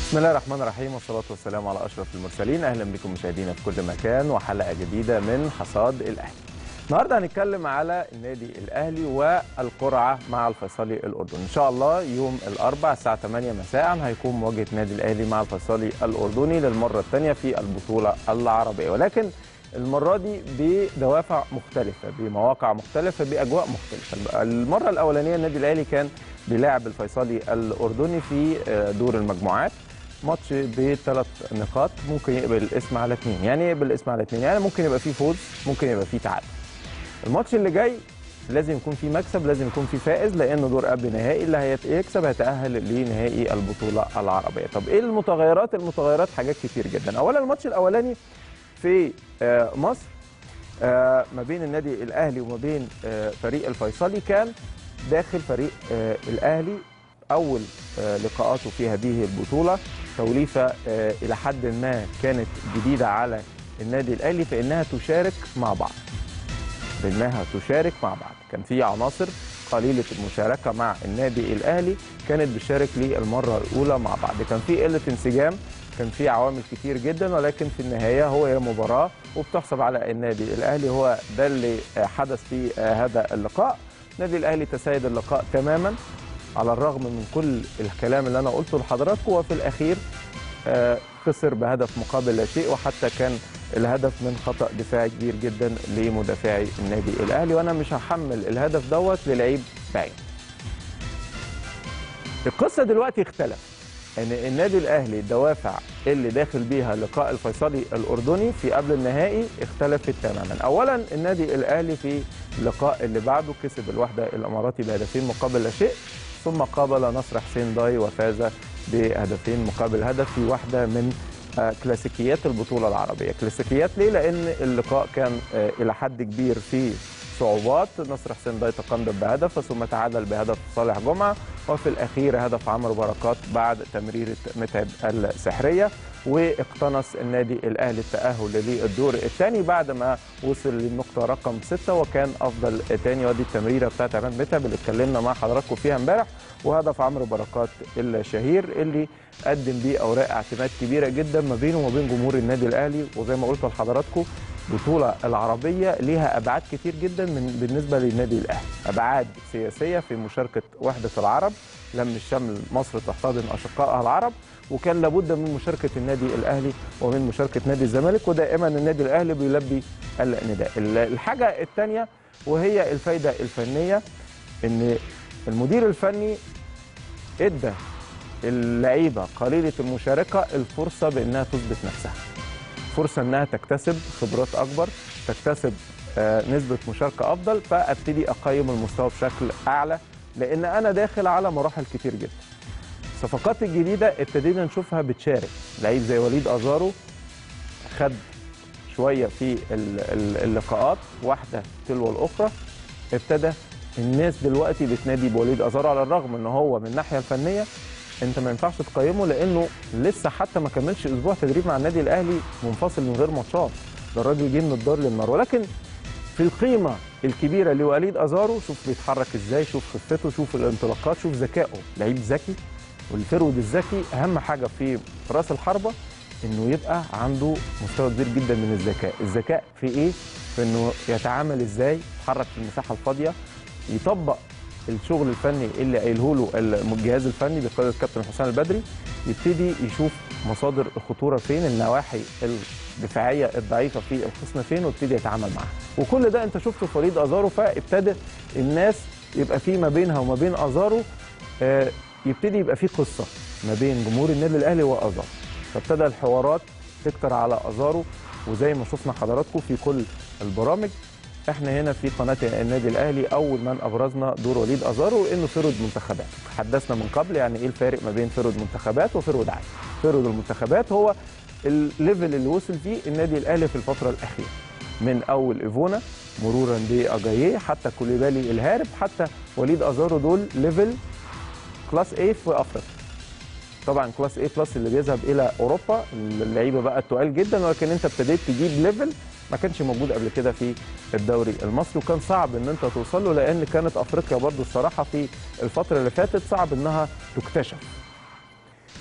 بسم الله الرحمن الرحيم والصلاة والسلام على أشرف المرسلين أهلا بكم مشاهدينا في كل مكان وحلقة جديدة من حصاد الأهلي النهارده هنتكلم على النادي الأهلي والقرعة مع الفيصلي الأردني إن شاء الله يوم الأربع الساعة 8 مساء هيكون مواجهة النادي الأهلي مع الفيصلي الأردني للمرة الثانية في البطولة العربية ولكن المرة دي بدوافع مختلفة بمواقع مختلفة بأجواء مختلفة المرة الأولانية النادي الأهلي كان بيلاعب الفيصلي الأردني في دور المجموعات ماتش بثلاث نقاط ممكن يقبل الاسم على اثنين يعني ايه يقبل الاسم على اثنين يعني ممكن يبقى فيه فوز ممكن يبقى فيه تعادل الماتش اللي جاي لازم يكون فيه مكسب لازم يكون فيه فائز لانه دور قبل نهائي اللي هيكسب هيتاهل لنهائي البطوله العربيه طب ايه المتغيرات المتغيرات حاجات كتير جدا اولا الماتش الاولاني في مصر ما بين النادي الاهلي وما بين فريق الفيصلي كان داخل فريق الاهلي اول لقاءاته في هذه البطوله توليفه الى حد ما كانت جديده على النادي الاهلي فانها تشارك مع بعض بانها تشارك مع بعض كان في عناصر قليله المشاركه مع النادي الاهلي كانت بتشارك للمره الاولى مع بعض كان في قله انسجام كان في عوامل كتير جدا ولكن في النهايه هو هي مباراه وبتحسب على النادي الاهلي هو ده اللي حدث في هذا اللقاء النادي الاهلي تسيد اللقاء تماما على الرغم من كل الكلام اللي انا قلته لحضراتكم وفي الاخير خسر بهدف مقابل لا شيء وحتى كان الهدف من خطا دفاعي كبير جدا لمدافعي النادي الاهلي وانا مش هحمل الهدف دوت للعيب بعيد. القصه دلوقتي اختلف ان النادي الاهلي الدوافع اللي داخل بيها لقاء الفيصلي الاردني في قبل النهائي اختلفت تماما. اولا النادي الاهلي في اللقاء اللي بعده كسب الوحده الاماراتي بهدفين مقابل لا شيء ثم قابل نصر حسين داي وفاز بهدفين مقابل هدف في واحده من كلاسيكيات البطوله العربيه، كلاسيكيات ليه؟ لان اللقاء كان الى حد كبير فيه صعوبات، نصر حسين داي تقدم بهدف ثم تعادل بهدف صالح جمعه وفي الاخير هدف عمرو بركات بعد تمريره متعب السحريه واقتنص النادي الاهلي التاهل للدور الثاني بعد ما وصل للنقطه رقم ستة وكان افضل ثاني ودي التمريره بتاعت عماد متعب اللي اتكلمنا مع حضراتكم فيها امبارح وهدف عمرو بركات الشهير اللي قدم بيه اوراق اعتماد كبيره جدا ما بينه وما بين جمهور النادي الاهلي وزي ما قلت لحضراتكم البطوله العربيه ليها ابعاد كتير جدا من بالنسبه للنادي الاهلي ابعاد سياسيه في مشاركه وحده العرب لم الشمل مصر تحتضن اشقائها العرب وكان لابد من مشاركه النادي الاهلي ومن مشاركه نادي الزمالك ودائما النادي الاهلي بيلبي النداء الحاجه الثانيه وهي الفايده الفنيه ان المدير الفني ادى اللعيبه قليله المشاركه الفرصه بانها تثبت نفسها فرصه انها تكتسب خبرات اكبر تكتسب نسبه مشاركه افضل فابتدي اقيم المستوى بشكل اعلى لان انا داخل على مراحل كتير جدا الصفقات الجديده ابتدينا نشوفها بتشارك لعيب زي وليد ازارو خد شويه في اللقاءات واحده تلو الاخرى ابتدى الناس دلوقتي بتنادي بوليد ازارو على الرغم ان هو من الناحيه الفنيه انت ما ينفعش تقيمه لانه لسه حتى ما كملش اسبوع تدريب مع النادي الاهلي منفصل من غير ماتشات ده الراجل جه من الدار للنار ولكن في القيمه الكبيره لوليد ازارو شوف بيتحرك ازاي شوف خفته شوف الانطلاقات شوف ذكائه لعيب ذكي والفرود الذكي اهم حاجه في راس الحربه انه يبقى عنده مستوى كبير جدا من الذكاء الذكاء في ايه في انه يتعامل ازاي يتحرك في المساحه الفاضيه يطبق الشغل الفني اللي قايله له الجهاز الفني بقياده الكابتن حسام البدري يبتدي يشوف مصادر الخطوره فين النواحي الدفاعيه الضعيفه في الخصم فين ويبتدي يتعامل معاها وكل ده انت شفته في وليد ازارو فابتدى الناس يبقى في ما بينها وما بين ازارو آه يبتدي يبقى في قصه ما بين جمهور النادي الاهلي وازارو فابتدى الحوارات تكتر على ازارو وزي ما شفنا حضراتكم في كل البرامج احنا هنا في قناه النادي الاهلي اول من ابرزنا دور وليد ازارو انه فرد منتخبات حدثنا من قبل يعني ايه الفارق ما بين فرد منتخبات وفرد عادي فرد المنتخبات هو الليفل اللي وصل فيه النادي الاهلي في الفتره الاخيره من اول ايفونا مرورا باجاييه حتى كوليبالي الهارب حتى وليد ازارو دول ليفل كلاس ايه في افريقيا طبعا كلاس ايه بلس اللي بيذهب الى اوروبا اللعيبه بقى تقال جدا ولكن انت ابتديت تجيب ليفل ما كانش موجود قبل كده في الدوري المصري وكان صعب ان انت توصل له لان كانت افريقيا برضو الصراحه في الفتره اللي فاتت صعب انها تكتشف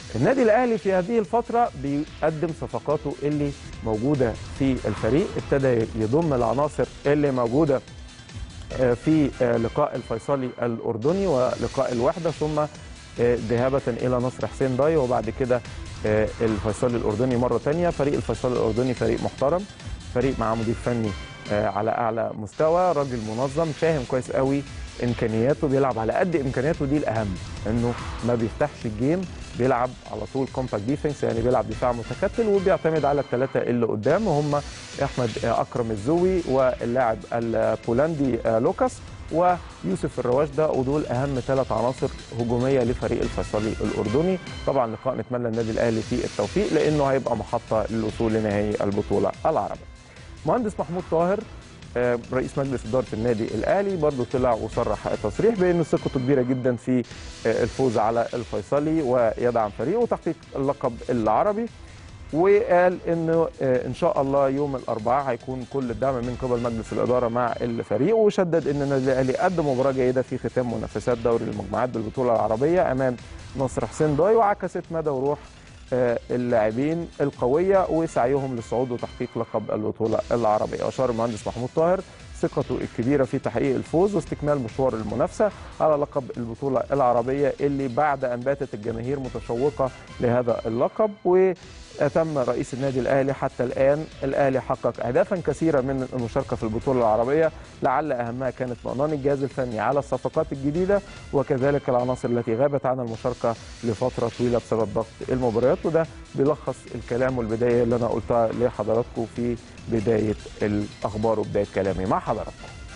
النادي الاهلي في هذه الفتره بيقدم صفقاته اللي موجوده في الفريق ابتدى يضم العناصر اللي موجوده في لقاء الفيصلي الاردني ولقاء الوحده ثم ذهابه الى نصر حسين داي وبعد كده الفيصلي الاردني مره ثانيه فريق الفيصلي الاردني فريق محترم فريق مع مدير فني على اعلى مستوى راجل منظم فاهم كويس قوي امكانياته بيلعب على قد امكانياته دي الاهم انه ما بيفتحش الجيم بيلعب على طول كومباكت ديفنس يعني بيلعب دفاع متكتل وبيعتمد على الثلاثه اللي قدام وهم احمد اكرم الزوي واللاعب البولندي لوكاس ويوسف الرواشده ودول اهم ثلاث عناصر هجوميه لفريق الفيصلي الاردني طبعا لقاء نتمنى النادي الاهلي فيه التوفيق لانه هيبقى محطه للوصول لنهائي البطوله العربيه مهندس محمود طاهر رئيس مجلس اداره النادي الاهلي برضه طلع وصرح تصريح بان ثقته كبيره جدا في الفوز على الفيصلي ويدعم فريقه وتحقيق اللقب العربي وقال انه ان شاء الله يوم الاربعاء هيكون كل الدعم من قبل مجلس الاداره مع الفريق وشدد ان النادي الاهلي قدم مباراه جيده في ختام منافسات دوري المجموعات بالبطوله العربيه امام نصر حسين داي وعكست مدى وروح اللاعبين القويه وسعيهم للصعود وتحقيق لقب البطوله العربيه اشار المهندس محمود طاهر ثقته الكبيره في تحقيق الفوز واستكمال مشوار المنافسه على لقب البطوله العربيه اللي بعد ان باتت الجماهير متشوقه لهذا اللقب وتم رئيس النادي الاهلي حتى الان الاهلي حقق اهدافا كثيره من المشاركه في البطوله العربيه لعل اهمها كانت ضمان الجهاز الفني على الصفقات الجديده وكذلك العناصر التي غابت عن المشاركه لفتره طويله بسبب ضغط المباريات وده بيلخص الكلام والبدايه اللي انا قلتها لحضراتكم في بدايه الاخبار وبدايه كلامي مع حضراتكم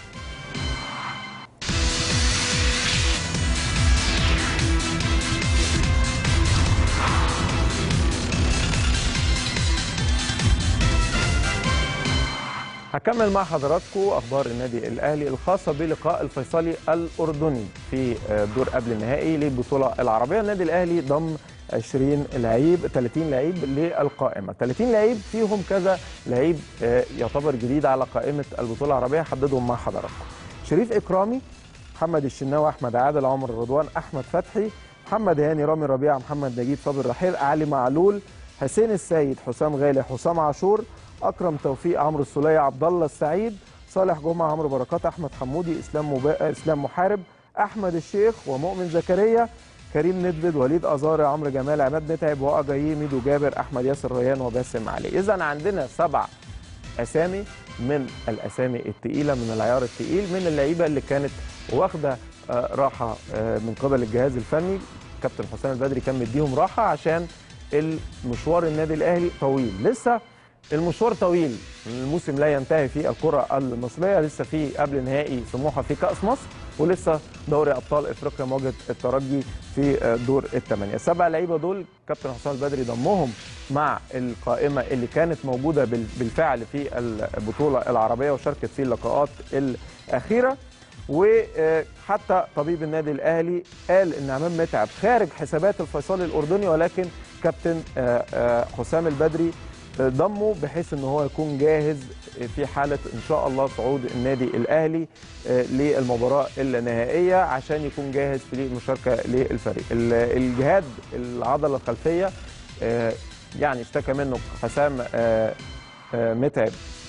هكمل مع حضراتكم اخبار النادي الاهلي الخاصه بلقاء الفيصلي الاردني في الدور قبل النهائي للبطوله العربيه النادي الاهلي ضم 20 لعيب 30 لعيب للقائمه 30 لعيب فيهم كذا لعيب يعتبر جديد على قائمه البطوله العربيه حددهم مع حضراتكم شريف اكرامي محمد الشناوي احمد عادل عمر رضوان احمد فتحي محمد هاني رامي ربيعه محمد نجيب صابر رحيل علي معلول حسين السيد حسام غالي حسام عاشور اكرم توفيق عمرو السوليه عبد الله السعيد صالح جمعه عمرو بركات احمد حمودي اسلام مبا... اسلام محارب احمد الشيخ ومؤمن زكريا كريم ندفد وليد ازاري عمرو جمال عماد متعب واجاييه ميدو جابر احمد ياسر ريان وباسم علي اذا عندنا سبع اسامي من الاسامي الثقيله من العيار الثقيل من اللعيبه اللي كانت واخده راحه من قبل الجهاز الفني كابتن حسام البدري كان مديهم راحه عشان المشوار النادي الاهلي طويل لسه المشوار طويل الموسم لا ينتهي في الكره المصريه لسه في قبل نهائي سموحه في كاس مصر ولسه دوري ابطال افريقيا مواجهه الترجي في دور الثمانيه السبع لعيبه دول كابتن حسام البدري ضمهم مع القائمه اللي كانت موجوده بالفعل في البطوله العربيه وشاركت في اللقاءات الاخيره وحتى طبيب النادي الاهلي قال ان عماد متعب خارج حسابات الفيصلي الاردني ولكن كابتن حسام البدري ضمه بحيث ان هو يكون جاهز في حاله ان شاء الله صعود النادي الاهلي للمباراه النهائيه عشان يكون جاهز في المشاركه للفريق الجهاد العضله الخلفيه يعني اشتكى منه حسام متعب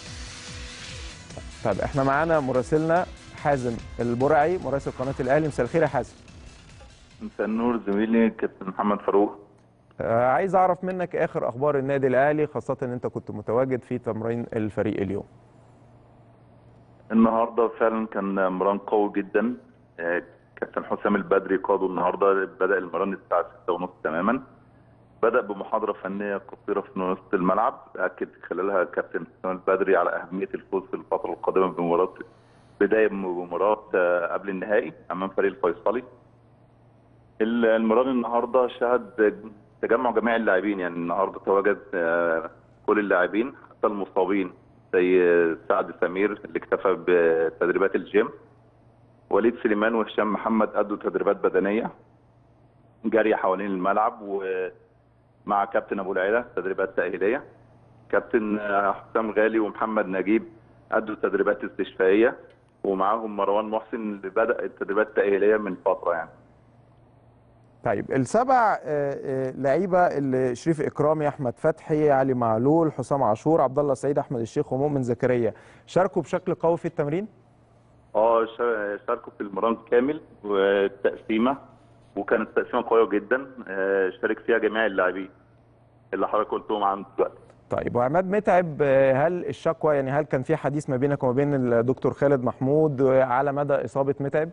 طيب احنا معانا مراسلنا حازم البرعي مراسل قناه الاهلي مساء الخير يا حازم مساء النور زميلي كابتن محمد فاروق آه عايز اعرف منك اخر اخبار النادي الاهلي خاصه ان انت كنت متواجد في تمرين الفريق اليوم النهارده فعلا كان مران قوي جدا آه كابتن حسام البدري قاده النهارده بدا المران الساعه 6:30 تماما بدا بمحاضره فنيه قصيره في وسط الملعب اكد خلالها كابتن حسام البدري على اهميه الفوز في الفتره القادمه بمباراه بدايه بمباراه آه قبل النهائي امام فريق الفيصلي المران النهارده شهد تجمع جميع اللاعبين يعني النهارده تواجد كل اللاعبين حتى المصابين زي سعد سمير اللي اكتفى بتدريبات الجيم وليد سليمان وهشام محمد ادوا تدريبات بدنيه جري حوالين الملعب ومع كابتن ابو العيله تدريبات تاهيليه كابتن حسام غالي ومحمد نجيب ادوا تدريبات استشفائيه ومعاهم مروان محسن اللي بدا التدريبات التاهيليه من فتره يعني طيب السبع آه، آه، لعيبه اللي شريف اكرامي احمد فتحي علي معلول حسام عاشور عبد الله السعيد احمد الشيخ ومؤمن زكريا شاركوا بشكل قوي في التمرين اه شا- شاركوا في المران كامل والتقسيمه وكانت تقسيمه قويه جدا آه، شارك فيها جميع اللاعبين اللي حضرتك قلتهم عنه دلوقتي طيب وعماد متعب آه، هل الشكوى يعني هل كان في حديث ما بينك وما بين الدكتور خالد محمود آه، على مدى اصابه متعب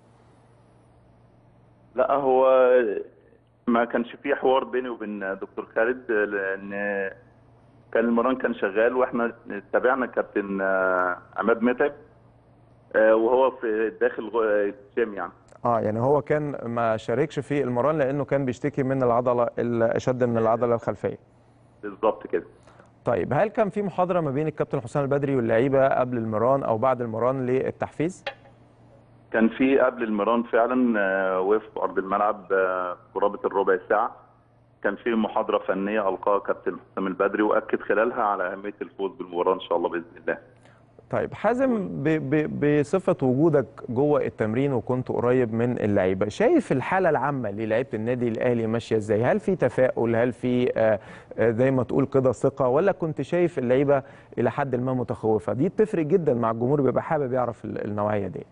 لا هو ما كانش فيه حوار بيني وبين دكتور خالد لان كان المران كان شغال واحنا تابعنا كابتن آه، عماد متعب آه، وهو في داخل غ- الجيم يعني اه يعني هو كان ما شاركش في المران لانه كان بيشتكي من العضله الاشد من العضله الخلفيه بالظبط كده طيب هل كان في محاضره ما بين الكابتن حسام البدري واللعيبه قبل المران او بعد المران للتحفيز كان في قبل المران فعلا آه، وقف في ارض الملعب آه، قرابه الربع ساعه كان في محاضره فنيه القاها كابتن حسام البدري واكد خلالها على اهميه الفوز بالمباراه ان شاء الله باذن الله طيب حازم ب ب بصفه وجودك جوه التمرين وكنت قريب من اللعيبه شايف الحاله العامه للعيبه النادي الاهلي ماشيه ازاي هل في تفاؤل هل في آه، آه، زي ما تقول كده ثقه ولا كنت شايف اللعيبه الى حد ما متخوفه دي بتفرق جدا مع الجمهور بيبقى حابب يعرف ال- النوعيه دي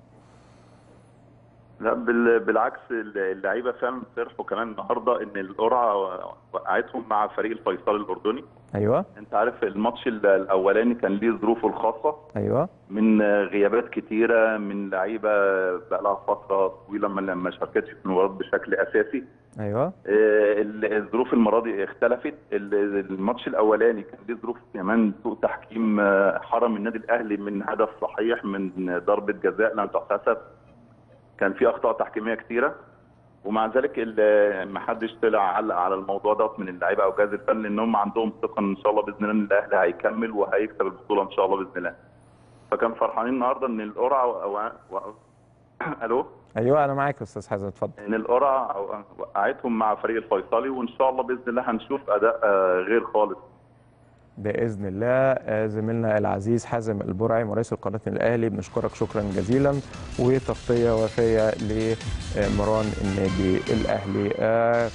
لا بال- بالعكس اللعيبه فعلا فرحوا كمان النهارده ان القرعه وقعتهم مع فريق الفيصل الاردني ايوه انت عارف الماتش ال- الاولاني كان ليه ظروفه الخاصه ايوه من غيابات كتيره من لعيبه بقى لها فتره طويله ما ما شاركتش في المباراه بشكل اساسي ايوه آه، ال- الظروف المره دي اختلفت ال- الماتش الاولاني كان ليه ظروف كمان سوء تحكيم آه، حرم النادي الاهلي من هدف صحيح من ضربه جزاء لم تحتسب كان في اخطاء تحكيميه كتيره ومع ذلك ال- ما حدش طلع علق على الموضوع ده من اللعيبه او جهاز الفن لان هم عندهم ثقه ان شاء الله باذن الله ان الاهلي هيكمل وهيكسب البطوله ان شاء الله باذن الله فكان فرحانين النهارده ان القرعه و... و... الو ايوه انا معاك يا استاذ حازم اتفضل ان القرعه وقعتهم مع فريق الفيصلي وان شاء الله باذن الله هنشوف اداء آه، غير خالص باذن الله آه، زميلنا العزيز حازم البرعي مراسل قناه الاهلي بنشكرك شكرا جزيلا وتغطيه وفيه لمران النادي الاهلي آه،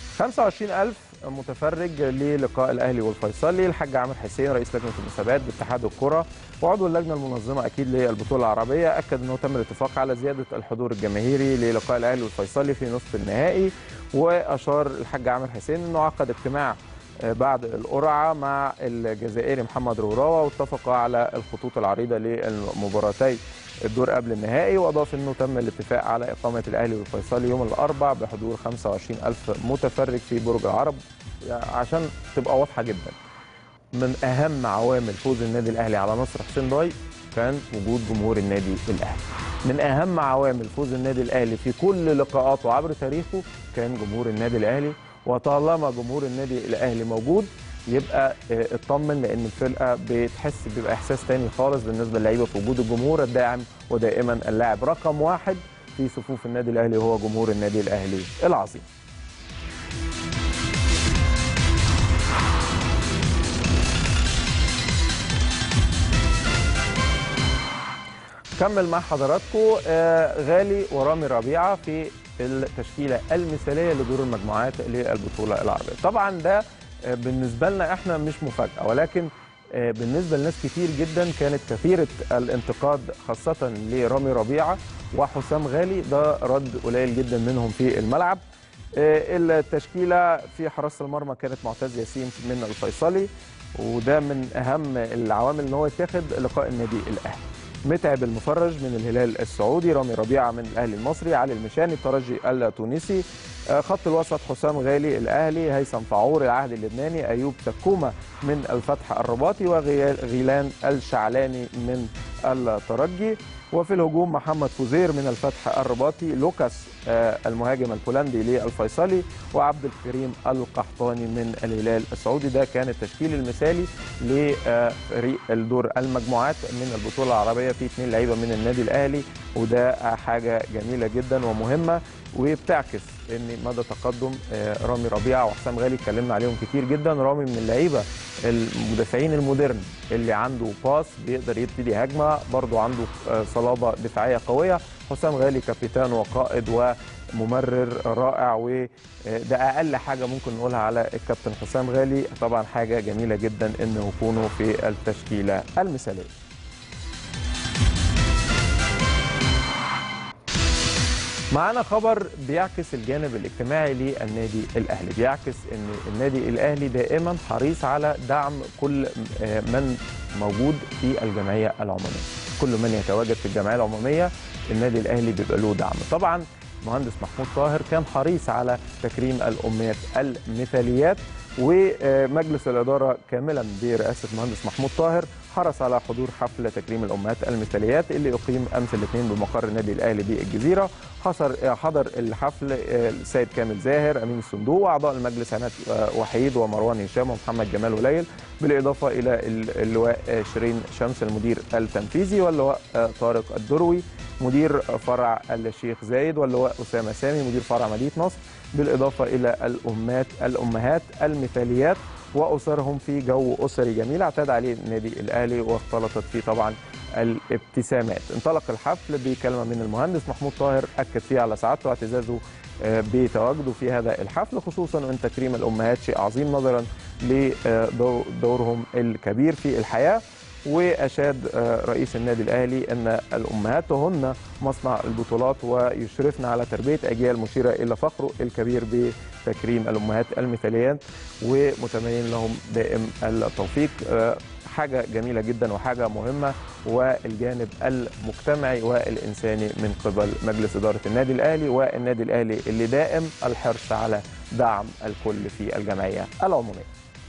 25000 متفرج للقاء الاهلي والفيصلي الحاج عامر حسين رئيس لجنه المسابقات باتحاد الكره وعضو اللجنه المنظمه اكيد للبطوله العربيه اكد انه تم الاتفاق على زياده الحضور الجماهيري للقاء الاهلي والفيصلي في نصف النهائي واشار الحاج عامر حسين انه عقد اجتماع بعد القرعه مع الجزائري محمد روراوه واتفقوا على الخطوط العريضه للمباراتي الدور قبل النهائي واضاف انه تم الاتفاق على اقامه الاهلي والفيصلي يوم الاربعاء بحضور 25000 متفرج في برج العرب يعني عشان تبقى واضحه جدا من اهم عوامل فوز النادي الاهلي على نصر حسين ضاي كان وجود جمهور النادي الاهلي من اهم عوامل فوز النادي الاهلي في كل لقاءاته عبر تاريخه كان جمهور النادي الاهلي وطالما جمهور النادي الاهلي موجود يبقى آه، اطمن لان الفرقه بتحس بيبقى احساس تاني خالص بالنسبه للعيبه في وجود الجمهور الداعم ودائما اللاعب رقم واحد في صفوف النادي الاهلي هو جمهور النادي الاهلي العظيم كمل مع حضراتكم آه، غالي ورامي ربيعه في التشكيله المثاليه لدور المجموعات للبطوله العربيه. طبعا ده آه، بالنسبه لنا احنا مش مفاجاه ولكن آه، بالنسبه لناس كتير جدا كانت كثيره الانتقاد خاصه لرامي ربيعه وحسام غالي ده رد قليل جدا منهم في الملعب. آه، التشكيله في حراسه المرمى كانت معتز ياسين من الفيصلي وده من اهم العوامل ان هو يتاخد لقاء النادي الاهلي. متعب المفرج من الهلال السعودي رامي ربيعه من الاهلي المصري علي المشاني الترجي التونسي آه، خط الوسط حسام غالي الاهلي هيثم فعور العهد اللبناني ايوب تكومه من الفتح الرباطي وغيلان الشعلاني من الترجي وفي الهجوم محمد فوزير من الفتح الرباطي لوكاس آه، المهاجم البولندي للفيصلي وعبد الكريم القحطاني من الهلال السعودي ده كان التشكيل المثالي لفريق الدور المجموعات من البطوله العربيه في اثنين لعيبه من النادي الاهلي وده حاجه جميله جدا ومهمه وبتعكس ان مدى تقدم آه، رامي ربيعه وحسام غالي اتكلمنا عليهم كتير جدا رامي من اللعيبه المدافعين المودرن اللي عنده باس بيقدر يبتدي هجمه برضه عنده آه، صلابه دفاعيه قويه حسام غالي كابتن وقائد وممرر رائع وده اقل حاجه ممكن نقولها على الكابتن حسام غالي طبعا حاجه جميله جدا انه يكونوا في التشكيله المثاليه معانا خبر بيعكس الجانب الاجتماعي للنادي الاهلي بيعكس ان النادي الاهلي دائما حريص على دعم كل من موجود في الجمعيه العموميه كل من يتواجد في الجمعيه العموميه النادي الاهلي بيبقى له دعم طبعا مهندس محمود طاهر كان حريص على تكريم الامنيات المثاليات ومجلس الاداره كاملا برئاسه مهندس محمود طاهر حرص على حضور حفل تكريم الامهات المثاليات اللي اقيم امس الاثنين بمقر النادي الاهلي بالجزيره حصر حضر الحفل السيد كامل زاهر امين الصندوق واعضاء المجلس عماد وحيد ومروان هشام ومحمد جمال وليل بالاضافه الى اللواء شيرين شمس المدير التنفيذي واللواء طارق الدروي مدير فرع الشيخ زايد واللواء اسامه سامي مدير فرع مدينه نصر بالاضافه الى الامهات الامهات المثاليات واسرهم في جو اسري جميل اعتاد عليه النادي الاهلي واختلطت فيه طبعا الابتسامات انطلق الحفل بكلمه من المهندس محمود طاهر اكد فيها على سعادته واعتزازه بتواجده في هذا الحفل خصوصا ان تكريم الامهات شيء عظيم نظرا لدورهم الكبير في الحياه واشاد رئيس النادي الاهلي ان الامهات هن مصنع البطولات ويشرفن على تربيه اجيال مشيره الى فخره الكبير بتكريم الامهات المثاليات ومتمنين لهم دائم التوفيق حاجه جميله جدا وحاجه مهمه والجانب المجتمعي والانساني من قبل مجلس اداره النادي الاهلي والنادي الاهلي اللي دائم الحرص على دعم الكل في الجمعيه العموميه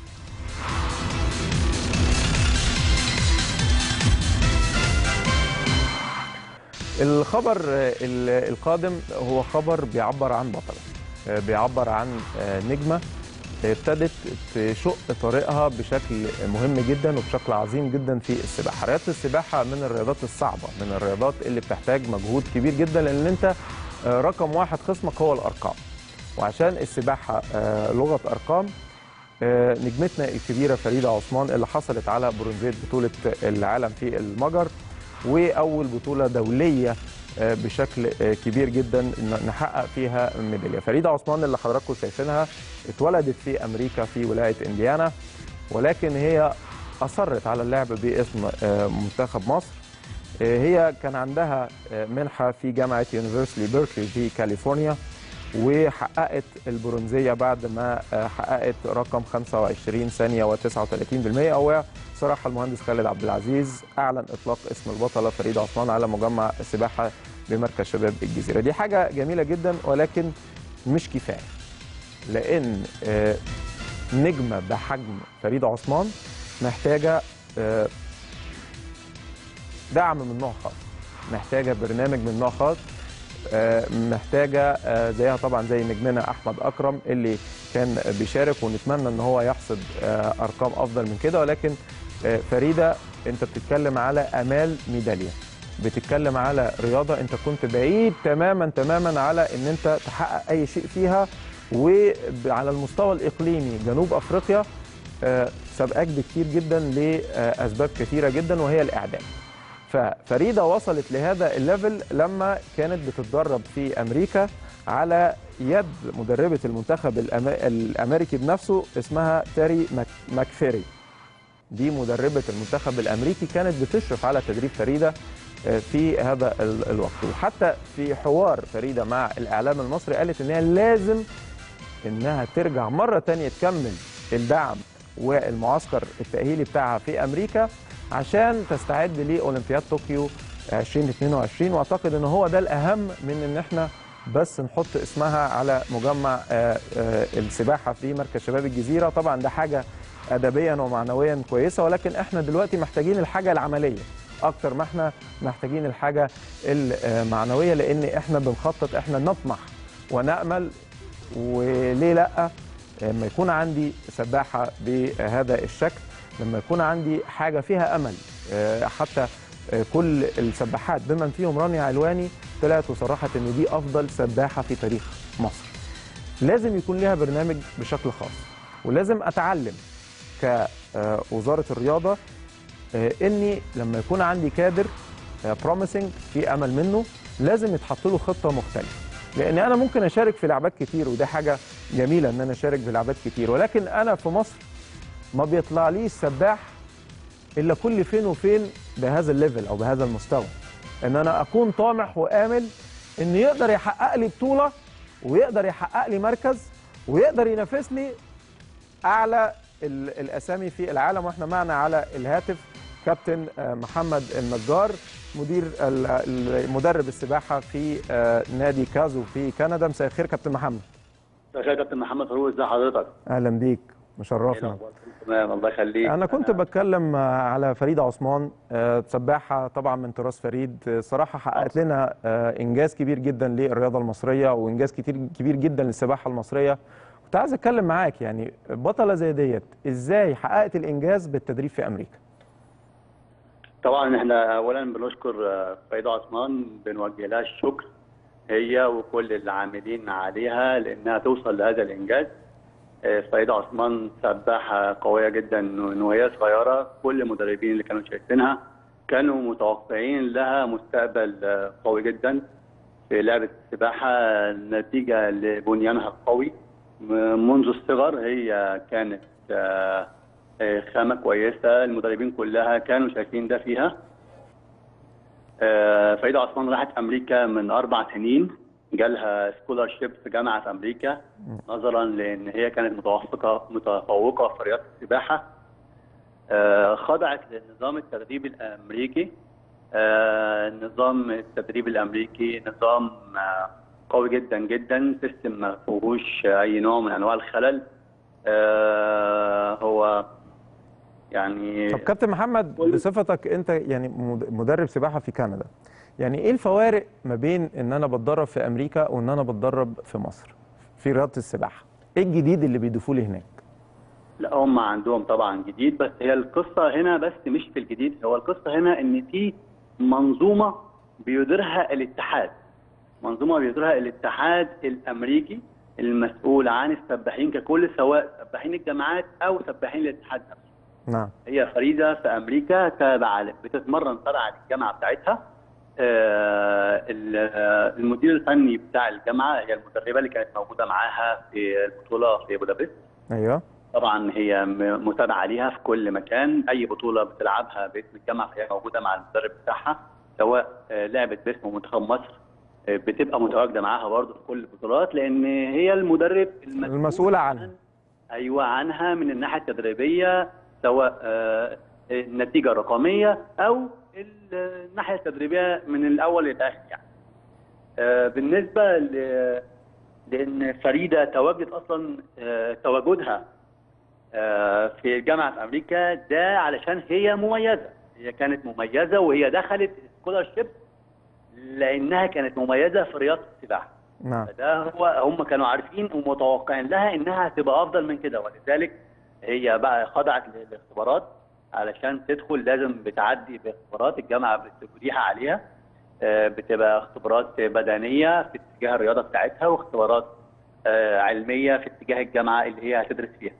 الخبر القادم هو خبر بيعبر عن بطلة بيعبر عن نجمة ابتدت تشق طريقها بشكل مهم جدا وبشكل عظيم جدا في السباحة رياضة السباحة من الرياضات الصعبة من الرياضات اللي بتحتاج مجهود كبير جدا لأن أنت رقم واحد خصمك هو الأرقام وعشان السباحة لغة أرقام نجمتنا الكبيرة فريدة عثمان اللي حصلت على برونزية بطولة العالم في المجر واول بطوله دوليه بشكل كبير جدا نحقق فيها ميداليه فريده عثمان اللي حضراتكم شايفينها اتولدت في امريكا في ولايه انديانا ولكن هي اصرت على اللعب باسم منتخب مصر هي كان عندها منحه في جامعه يونيفرسيتي بيركلي في كاليفورنيا وحققت البرونزيه بعد ما حققت رقم 25 ثانيه و39% او صراحه المهندس خالد عبد العزيز اعلن اطلاق اسم البطله فريده عثمان على مجمع السباحه بمركز شباب الجزيره دي حاجه جميله جدا ولكن مش كفايه لان نجمه بحجم فريده عثمان محتاجه دعم من نوع خاص محتاجه برنامج من نوع خاص محتاجه زيها طبعا زي نجمنا احمد اكرم اللي كان بيشارك ونتمنى ان هو يحصد ارقام افضل من كده ولكن فريده انت بتتكلم على امال ميداليه بتتكلم على رياضه انت كنت بعيد تماما تماما على ان انت تحقق اي شيء فيها وعلى المستوى الاقليمي جنوب افريقيا سبقاك بكتير جدا لاسباب كثيره جدا وهي الاعدام ففريده وصلت لهذا الليفل لما كانت بتتدرب في امريكا على يد مدربه المنتخب الامريكي بنفسه اسمها تيري ماكفيري دي مدربه المنتخب الامريكي كانت بتشرف على تدريب فريده في هذا الوقت وحتى في حوار فريده مع الاعلام المصري قالت ان هي لازم انها ترجع مره ثانيه تكمل الدعم والمعسكر التاهيلي بتاعها في امريكا عشان تستعد لاولمبياد طوكيو 2022 واعتقد ان هو ده الاهم من ان احنا بس نحط اسمها على مجمع السباحه في مركز شباب الجزيره طبعا ده حاجه ادبيا ومعنويا كويسه ولكن احنا دلوقتي محتاجين الحاجه العمليه اكتر ما احنا محتاجين الحاجه المعنويه لان احنا بنخطط احنا نطمح ونامل وليه لا لما يكون عندي سباحه بهذا الشكل لما يكون عندي حاجه فيها امل حتى كل السباحات بمن فيهم رانيا علواني طلعت وصرحت ان دي افضل سباحه في تاريخ مصر لازم يكون لها برنامج بشكل خاص ولازم اتعلم كوزاره الرياضه اني لما يكون عندي كادر بروميسنج في امل منه لازم يتحط له خطه مختلفه لان انا ممكن اشارك في لعبات كتير وده حاجه جميله ان انا اشارك في لعبات كتير ولكن انا في مصر ما بيطلعليش سباح الا كل فين وفين بهذا الليفل او بهذا المستوى ان انا اكون طامح وامل ان يقدر يحقق لي بطوله ويقدر يحقق لي مركز ويقدر ينافسني اعلى ال- الاسامي في العالم واحنا معنا على الهاتف كابتن آه، محمد النجار مدير ال- ال- مدرب السباحه في آه، نادي كازو في كندا مساء الخير كابتن محمد مساء الخير كابتن محمد فاروق ازي حضرتك؟ اهلا بيك ايه مشرفنا الاخبار؟ تمام الله يخليك انا كنت بتكلم آه، على فريده عثمان آه، سباحه طبعا من تراث فريد آه، صراحه حققت لنا آه، انجاز كبير جدا للرياضه المصريه وانجاز كتير كبير جدا للسباحه المصريه كنت عايز اتكلم معاك يعني بطله زي ديت ازاي حققت الانجاز بالتدريب في امريكا طبعا احنا اولا بنشكر آه، فريده عثمان بنوجه لها الشكر هي وكل العاملين عليها لانها توصل لهذا الانجاز آه، فريده عثمان سباحه قويه جدا من وهي صغيره كل المدربين اللي كانوا شايفينها كانوا متوقعين لها مستقبل آه، قوي جدا في لعبه السباحه نتيجه لبنيانها القوي م- منذ الصغر هي كانت آه، آه، خامه كويسه المدربين كلها كانوا شايفين ده فيها آه، فريده عثمان راحت امريكا من اربع سنين جالها سكولارشيب في جامعه في امريكا نظرا لان هي كانت متوفقه متفوقه في رياضه السباحه آه، خضعت لنظام التدريب الامريكي آه، نظام التدريب الامريكي نظام آه، قوي جدا جدا سيستم ما فيهوش اي نوع من انواع الخلل آه، هو يعني طب كابتن محمد كل- بصفتك انت يعني مد- مدرب سباحه في كندا يعني ايه الفوارق ما بين ان انا بتدرب في امريكا وان انا بتدرب في مصر في رياضه السباحه ايه الجديد اللي بيضيفوه لي هناك لا هم عندهم طبعا جديد بس هي القصه هنا بس مش في الجديد هو القصه هنا ان في منظومه بيديرها الاتحاد منظومه بيديرها الاتحاد الامريكي المسؤول عن السباحين ككل سواء سباحين الجامعات او سباحين الاتحاد نفسه نعم هي فريده في امريكا تابعه بتتمرن تبع الجامعه بتاعتها آه، ال- آه، المدير الفني بتاع الجامعه هي المدربه اللي كانت موجوده معاها في البطوله في بودابست ايوه طبعا هي م- متابعه ليها في كل مكان اي بطوله بتلعبها باسم الجامعه فهي موجوده مع المدرب بتاعها سواء آه، لعبت باسم منتخب مصر آه، بتبقى متواجده معاها برضه في كل البطولات لان هي المدرب المسؤولة عنها. ايوه عنها من الناحيه التدريبيه سواء آه، النتيجه الرقميه او ال- الناحيه التدريبيه من الاول للاخر يعني آه، بالنسبه ل لان فريده تواجد اصلا آه، تواجدها آه، في جامعه في امريكا ده علشان هي مميزه هي كانت مميزه وهي دخلت سكولارشيب لانها كانت مميزه في رياضه السباحه نعم فده هو هم كانوا عارفين ومتوقعين لها انها هتبقى افضل من كده ولذلك هي بقى خضعت للاختبارات علشان تدخل لازم بتعدي باختبارات الجامعه بتجريها عليها آه، بتبقى اختبارات بدنيه في اتجاه الرياضه بتاعتها واختبارات آه، علميه في اتجاه الجامعه اللي هي هتدرس فيها.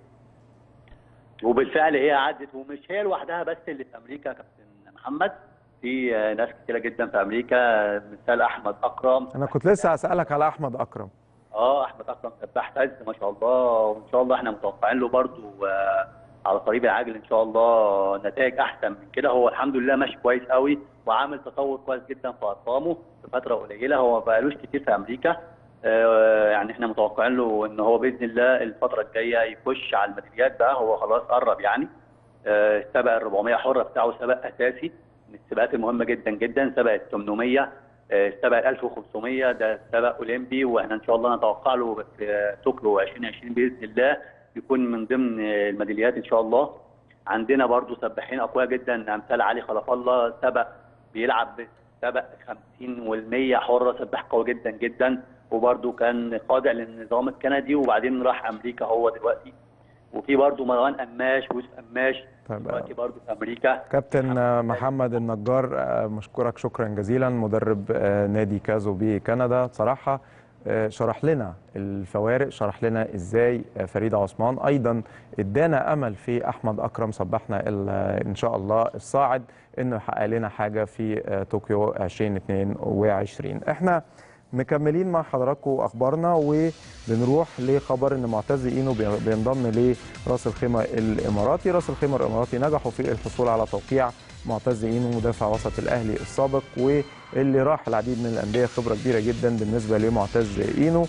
وبالفعل هي عدت ومش هي لوحدها بس اللي في امريكا يا كابتن محمد في آه، ناس كتيره جدا في امريكا مثال احمد اكرم انا كنت لسه اسالك على احمد اكرم اه احمد اكرم سباح عز ما شاء الله وان شاء الله احنا متوقعين له برضو آه، على القريب العاجل ان شاء الله نتائج احسن من كده هو الحمد لله ماشي كويس قوي وعامل تطور كويس جدا في ارقامه في فتره قليله هو ما بقالوش كتير في امريكا آه، يعني احنا متوقعين له ان هو باذن الله الفتره الجايه يخش على الميداليات بقى هو خلاص قرب يعني آه، السبق ال 400 حره بتاعه سبق اساسي من السباقات المهمه جدا جدا سبق ال 800 آه، سبق ال 1500 ده سبق اولمبي واحنا ان شاء الله نتوقع له في طوكيو 2020 باذن الله يكون من ضمن الميداليات ان شاء الله عندنا برضو سباحين اقوياء جدا امثال علي خلف الله سبق بيلعب سبق 50 وال100 حره سباح قوي جدا جدا وبرضو كان خاضع للنظام الكندي وبعدين راح امريكا هو دلوقتي وفي برضو مروان قماش ويوسف قماش طيب دلوقتي برضو في امريكا كابتن آه، محمد النجار آه، مشكورك شكرا جزيلا مدرب آه، نادي كازو بكندا صراحة آه، شرح لنا الفوارق شرح لنا ازاي آه، فريدة عثمان ايضا ادانا امل في احمد اكرم سبحنا ال- ان شاء الله الصاعد انه يحقق لنا حاجه في آه، طوكيو 2022 احنا مكملين مع حضراتكم اخبارنا وبنروح لخبر ان معتز اينو بي- بينضم لراس الخيمه الاماراتي راس الخيمه الاماراتي نجحوا في الحصول على توقيع معتز اينو مدافع وسط الاهلي السابق واللي راح العديد من الانديه خبره كبيره جدا بالنسبه لمعتز اينو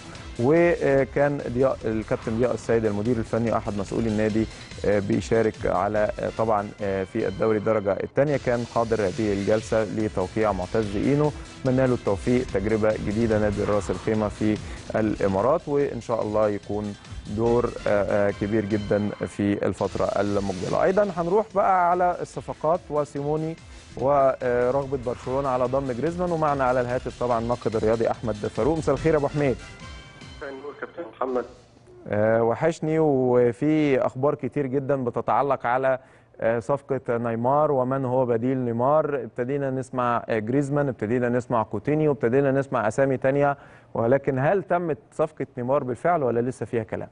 وكان ضياء الكابتن ضياء السيد المدير الفني واحد مسؤولي النادي آه، بيشارك على آه، طبعا آه، في الدوري الدرجه الثانيه كان حاضر هذه الجلسه لتوقيع معتز اينو اتمنى له التوفيق تجربه جديده نادي راس الخيمه في الامارات وان شاء الله يكون دور آه، آه، كبير جدا في الفتره المقبله ايضا هنروح بقى على الصفقات وسيموني ورغبه برشلونه على ضم جريزمان ومعنا على الهاتف طبعا الناقد الرياضي احمد فاروق مساء الخير يا ابو حميد مساء النور كابتن محمد آه، وحشني وفي اخبار كتير جدا بتتعلق على آه، صفقة نيمار ومن هو بديل نيمار ابتدينا نسمع آه، جريزمان ابتدينا نسمع كوتينيو ابتدينا نسمع أسامي تانية ولكن هل تمت صفقة نيمار بالفعل ولا لسه فيها كلام؟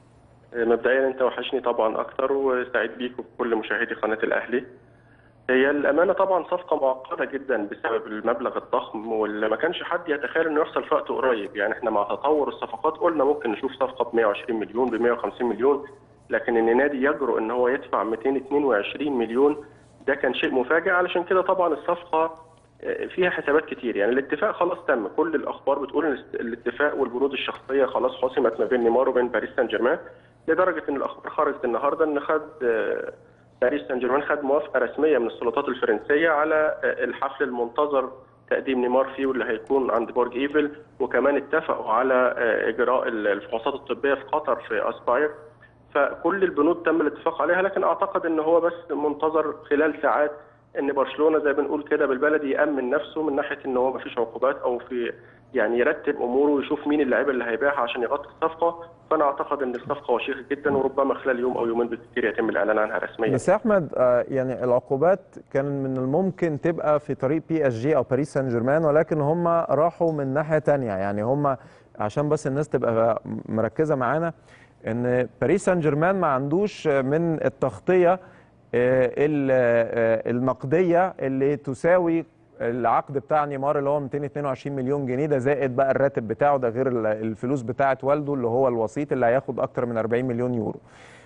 مبدئيا انت وحشني طبعا اكتر وسعيد بيك وبكل مشاهدي قناه الاهلي هي الامانه طبعا صفقه معقده جدا بسبب المبلغ الضخم واللي ما كانش حد يتخيل انه يحصل في وقت قريب يعني احنا مع تطور الصفقات قلنا ممكن نشوف صفقه ب 120 مليون ب 150 مليون لكن ان نادي يجرؤ ان هو يدفع 222 مليون ده كان شيء مفاجئ علشان كده طبعا الصفقه آه، فيها حسابات كتير يعني الاتفاق خلاص تم كل الاخبار بتقول ان الاتفاق والبنود الشخصيه خلاص حسمت ما بين نيمار وبين باريس سان جيرمان لدرجه ان الاخبار خرجت النهارده ان خد آه، باريس سان جيرمان خد موافقه رسميه من السلطات الفرنسيه على آه، الحفل المنتظر تقديم نيمار فيه واللي هيكون عند برج ايفل وكمان اتفقوا على آه، اجراء الفحوصات الطبيه في قطر في اسباير فكل البنود تم الاتفاق عليها لكن اعتقد ان هو بس منتظر خلال ساعات ان برشلونه زي ما بنقول كده بالبلدي يامن نفسه من ناحيه ان هو ما فيش عقوبات او في يعني يرتب اموره ويشوف مين اللعيبه اللي هيبيعها عشان يغطي الصفقه فانا اعتقد ان الصفقه وشيقه جدا وربما خلال يوم او يومين بالكثير يتم الاعلان عنها رسميا بس يا احمد آه، يعني العقوبات كان من الممكن تبقى في طريق بي اس جي او باريس سان جيرمان ولكن هم راحوا من ناحيه تانية يعني هم عشان بس الناس تبقى مركزه معانا ان باريس سان جيرمان ما عندوش من التغطيه آه، ال- آه، النقديه اللي تساوي العقد بتاع نيمار اللي هو 222 مليون جنيه ده زائد بقى الراتب بتاعه ده غير ال- الفلوس بتاعه والده اللي هو الوسيط اللي هياخد اكتر من 40 مليون يورو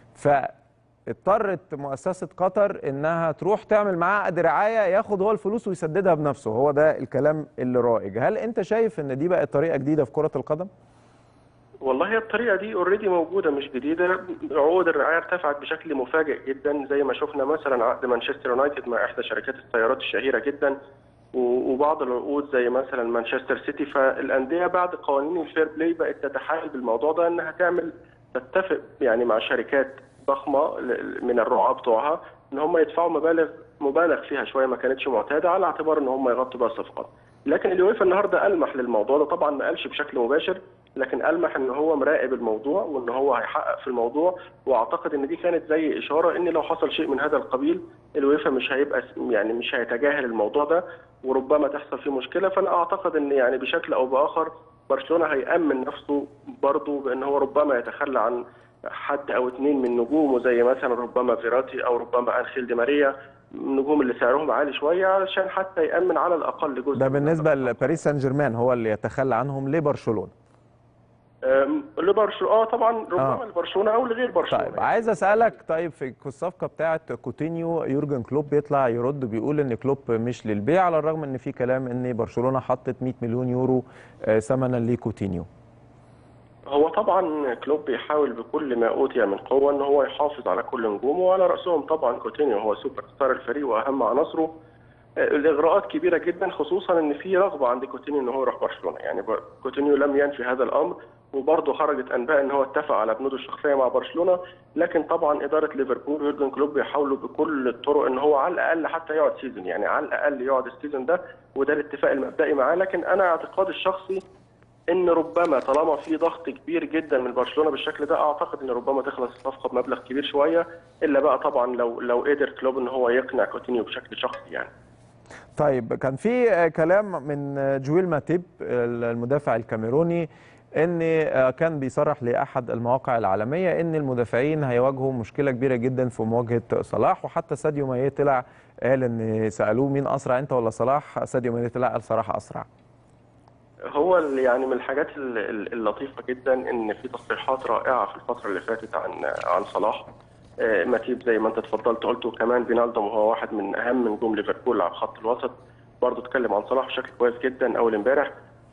فاضطرت مؤسسه قطر انها تروح تعمل معاه عقد رعايه ياخد هو الفلوس ويسددها بنفسه هو ده الكلام اللي رائج هل انت شايف ان دي بقت طريقه جديده في كره القدم والله هي الطريقه دي اوريدي موجوده مش جديده عقود الرعايه ارتفعت بشكل مفاجئ جدا زي ما شفنا مثلا عقد مانشستر يونايتد مع احدى شركات السيارات الشهيره جدا و- وبعض العقود زي مثلا مانشستر سيتي فالانديه بعد قوانين الفير بلاي بقت تتحايل بالموضوع ده انها تعمل تتفق يعني مع شركات ضخمه ل- من الرعاه بتوعها ان هم يدفعوا مبالغ مبالغ فيها شويه ما كانتش معتاده على اعتبار ان هم يغطوا بقى الصفقات لكن اليويفا النهارده المح للموضوع ده طبعا ما قالش بشكل مباشر لكن المح ان هو مراقب الموضوع وان هو هيحقق في الموضوع واعتقد ان دي كانت زي اشاره ان لو حصل شيء من هذا القبيل الويفا مش هيبقى يعني مش هيتجاهل الموضوع ده وربما تحصل فيه مشكله فانا اعتقد ان يعني بشكل او باخر برشلونه هيامن نفسه برضه بان هو ربما يتخلى عن حد او اثنين من نجومه زي مثلا ربما فيراتي او ربما انخيل دي ماريا النجوم اللي سعرهم عالي شويه علشان حتى يامن على الاقل جزء ده من بالنسبه لباريس سان جيرمان هو اللي يتخلى عنهم لبرشلونه أم، لبرشلونه اه طبعا ربما آه. لبرشلونه او لغير برشلونه طيب عايز اسالك طيب في الصفقه بتاعه كوتينيو يورجن كلوب بيطلع يرد بيقول ان كلوب مش للبيع على الرغم ان في كلام ان برشلونه حطت 100 مليون يورو آه، ثمنا لكوتينيو هو طبعا كلوب بيحاول بكل ما اوتي من قوه ان هو يحافظ على كل نجومه وعلى راسهم طبعا كوتينيو هو سوبر ستار الفريق واهم عناصره آه، الاغراءات كبيره جدا خصوصا ان في رغبه عند كوتينيو ان هو يروح برشلونه يعني بر- كوتينيو لم ينفي هذا الامر وبرضه خرجت انباء ان هو اتفق على بنوده الشخصيه مع برشلونه لكن طبعا اداره ليفربول ويورجن كلوب بيحاولوا بكل الطرق ان هو على الاقل حتى يقعد سيزون يعني على الاقل يقعد السيزون ده وده الاتفاق المبدئي معاه لكن انا اعتقادي الشخصي ان ربما طالما في ضغط كبير جدا من برشلونه بالشكل ده اعتقد ان ربما تخلص الصفقه بمبلغ كبير شويه الا بقى طبعا لو لو قدر كلوب ان هو يقنع كوتينيو بشكل شخصي يعني طيب كان في آه، كلام من آه، جويل ماتيب المدافع الكاميروني ان آه، كان بيصرح لاحد المواقع العالميه ان المدافعين هيواجهوا مشكله كبيره جدا في مواجهه صلاح وحتى ساديو ماني طلع قال ان سالوه مين اسرع انت ولا صلاح ساديو ماني طلع قال صراحه اسرع هو ال- يعني من الحاجات ال- ال- اللطيفه جدا ان في تصريحات رائعه في الفتره اللي فاتت عن عن صلاح آه، ماتيب زي ما انت اتفضلت قلت وكمان فينالدوم وهو واحد من اهم نجوم ليفربول على خط الوسط برضه اتكلم عن صلاح بشكل كويس جدا اول امبارح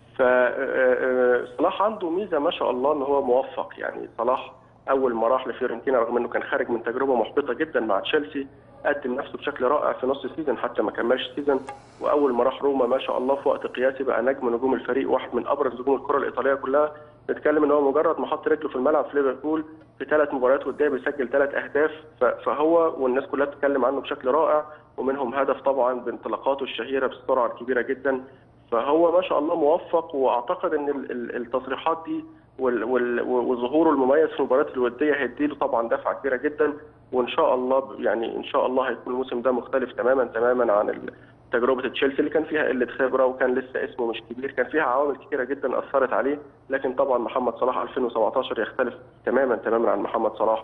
فصلاح عنده ميزه ما شاء الله ان هو موفق يعني صلاح اول ما راح لفيورنتينا رغم انه كان خارج من تجربه محبطه جدا مع تشيلسي قدم نفسه بشكل رائع في نص السيزون حتى ما كملش السيزون واول ما راح روما ما شاء الله في وقت قياسي بقى نجم نجوم الفريق واحد من ابرز نجوم الكره الايطاليه كلها نتكلم ان هو مجرد ما حط رجله في الملعب في ليفربول في ثلاث مباريات وديه بيسجل ثلاث اهداف ف- فهو والناس كلها بتتكلم عنه بشكل رائع ومنهم هدف طبعا بانطلاقاته الشهيره بالسرعه الكبيره جدا فهو ما شاء الله موفق واعتقد ان ال- ال- التصريحات دي وال- وال- وظهوره المميز في المباريات الوديه هيديله طبعا دفعه كبيره جدا وان شاء الله يعني ان شاء الله هيكون الموسم ده مختلف تماما تماما عن ال- تجربه تشيلسي اللي كان فيها قله خبره وكان لسه اسمه مش كبير كان فيها عوامل كثيره جدا اثرت عليه لكن طبعا محمد صلاح 2017 يختلف تماما تماما عن محمد صلاح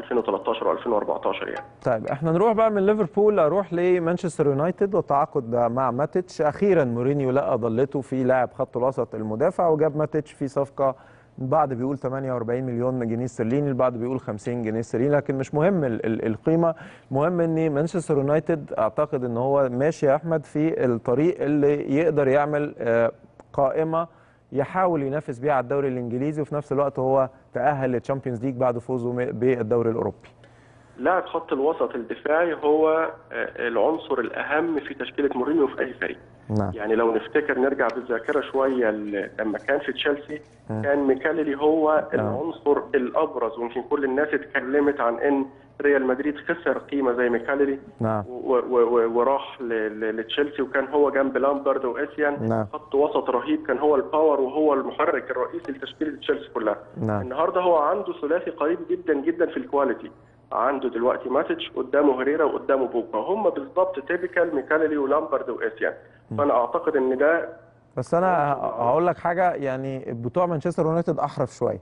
2013 و2014 يعني طيب احنا نروح بقى من ليفربول اروح لمانشستر يونايتد والتعاقد مع ماتيتش اخيرا مورينيو لقى ضلته في لاعب خط الوسط المدافع وجاب ماتيتش في صفقه البعض بيقول 48 مليون جنيه استرليني البعض بيقول 50 جنيه استرليني لكن مش مهم ال- ال- القيمه المهم ان مانشستر يونايتد اعتقد ان هو ماشي يا احمد في الطريق اللي يقدر يعمل آه، قائمه يحاول ينافس بيها على الدوري الانجليزي وفي نفس الوقت هو تاهل للتشامبيونز ليج بعد فوزه م- بالدوري الاوروبي لاعب خط الوسط الدفاعي هو آه، العنصر الاهم في تشكيله مورينيو في اي فريق نعم يعني لو نفتكر نرجع بالذاكره شويه ل- لما كان في تشيلسي كان ميكاليلي هو العنصر الابرز ويمكن كل الناس اتكلمت عن ان ريال مدريد خسر قيمه زي ميكاليلي نعم و- و- و- وراح ل- ل- لتشيلسي وكان هو جنب لامبرد واسيان نعم. خط وسط رهيب كان هو الباور وهو المحرك الرئيسي لتشكيله تشيلسي كلها نعم النهارده هو عنده ثلاثي قريب جدا جدا في الكواليتي عنده دلوقتي ماتش قدامه هريرا وقدامه بوجبا هم بالظبط تيبيكال ميكاليلي ولامبرد واسيان فانا اعتقد ان ده بس انا ه- هقول لك حاجه يعني بتوع مانشستر يونايتد احرف شويه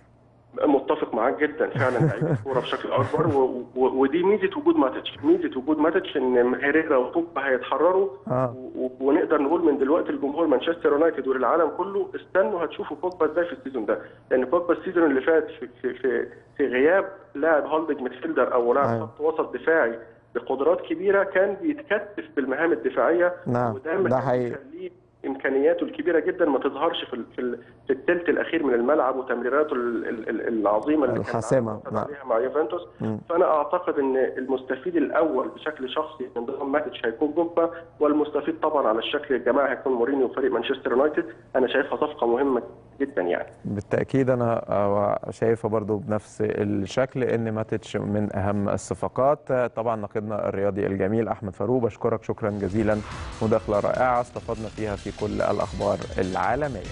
متفق معاك جدا فعلا لعيب الكوره بشكل اكبر و... و... ودي ميزه وجود ماتش ميزه وجود ماتش ان هيريرا وبوجبا هيتحرروا اه و... ونقدر نقول من دلوقتي لجمهور مانشستر يونايتد وللعالم كله استنوا هتشوفوا بوجبا ازاي في السيزون ده لان بوجبا السيزون اللي فات في في في, في غياب لاعب هولدنج ميدفيلدر او لاعب أيوة. خط وسط دفاعي بقدرات كبيره كان بيتكتف بالمهام الدفاعيه نعم وده ده كان حقيقي بيخليه امكانياته الكبيره جدا ما تظهرش في ال- في ال- في الثلث الاخير من الملعب وتمريراته ال- ال- ال- العظيمه اللي الحاسمة، كان نعم. عليها مع يوفنتوس مم. فانا اعتقد ان المستفيد الاول بشكل شخصي من ضمن ماتش هيكون بوجبا والمستفيد طبعا على الشكل الجماعي هيكون مورينيو وفريق مانشستر يونايتد انا شايفها صفقه مهمه جدا يعني بالتاكيد انا آه، شايفها برضو بنفس الشكل ان ماتيتش من اهم الصفقات آه، طبعا ناقدنا الرياضي الجميل احمد فاروق بشكرك شكرا جزيلا مداخله رائعه استفدنا فيها في كل الاخبار العالميه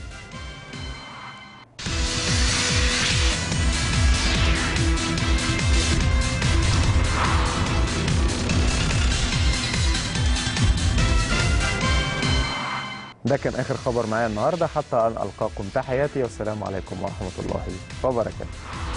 ده كان اخر خبر معايا النهارده حتى ان القاكم تحياتي والسلام عليكم ورحمه الله وبركاته